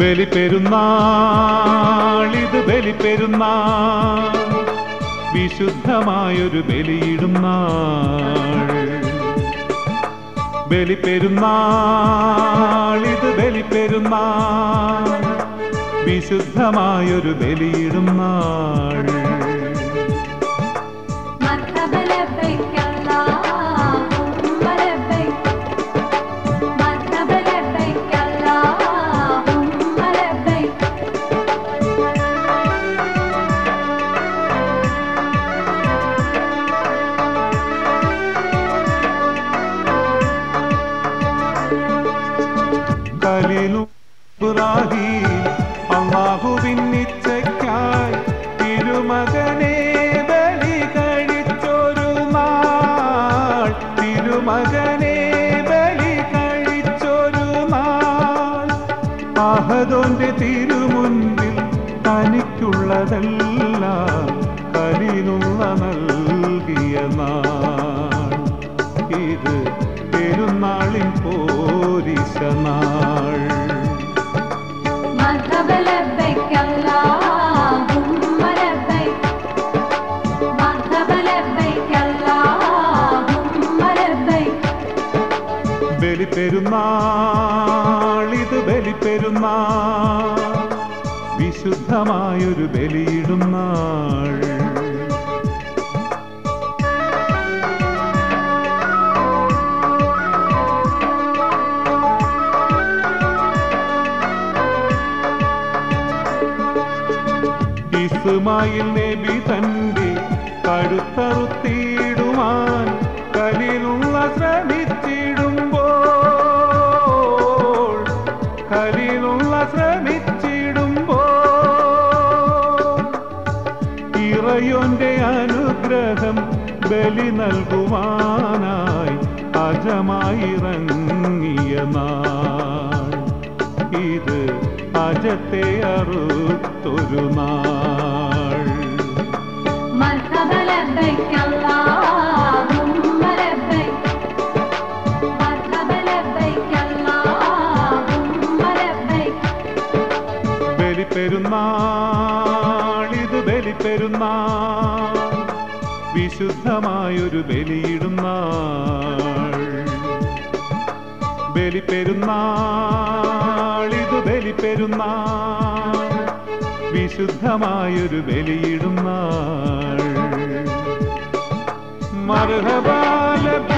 ബലിപ്പെരുന്നാൾ ഇത് ബലിപ്പെരുന്നാൾ വിശുദ്ധമായൊരു ബലിയിടും നാൾ ബലിപ്പെരുന്നാൾ ഇത് ബലിപ്പെരുന്നാൾ വിശുദ്ധമായൊരു ബലിയിടും നാൾ مرحبا لبيك اللهم لبيك مرحبا لبيك اللهم لبيك കലിലു ഇബ്രാഹീം അള്ളാഹുവിൻ ഇച്ഛയ്ക്കായി തിരുമകനെ ബലി കഴിച്ചൊരു നാൾ തിരുമകനെ ബലി കഴിച്ചൊരു നാൾ അഹദോന്റെ തിരുമുൻപിൽ തനിക്കുള്ളതെല്ലാം കലിനുള്ള നൽകിയ നാൾ ഇത് പെരുന്നാളിൻ പോരിശ നാൾ مرحبا لبيك اللهم لبيك مرحبا لبيك اللهم لبيك ബലിപ്പെരുന്നാൾ ഇത് ബലിപ്പെരുന്നാൾ വിശുദ്ധമായൊരു ബലിയിടും നാൾ ഇസ്മായിൽ നബി തന്റെ കഴുത്തറുത്തിടുവാൻ കലിലുള്ള ശ്രമിച്ചിടുമ്പോൾ കലിലുള്ള ശ്രമിച്ചിടുമ്പോൾ ഇറയോന്റെ അനുഗ്രഹം ബലി നൽകുവാനായി അജമായിറങ്ങിയ നാൾ ഇത് അജത്തെ അറുത്തൊരു നാൾ مرحبا لبيك اللهم لبيك مرحبا لبيك اللهم لبيك ബലിപ്പെരുന്നാൾ ഇത് ബലിപ്പെരുന്നാൾ വിശുദ്ധമായൊരു ബലിയിടും നാൾ ബലിപ്പെരുന്നാൾ ഇത് ബലിപ്പെരുന്നാൾ വിശുദ്ധമായൊരു ബലിയിടും നാൾ മർഹബാ ലബൈ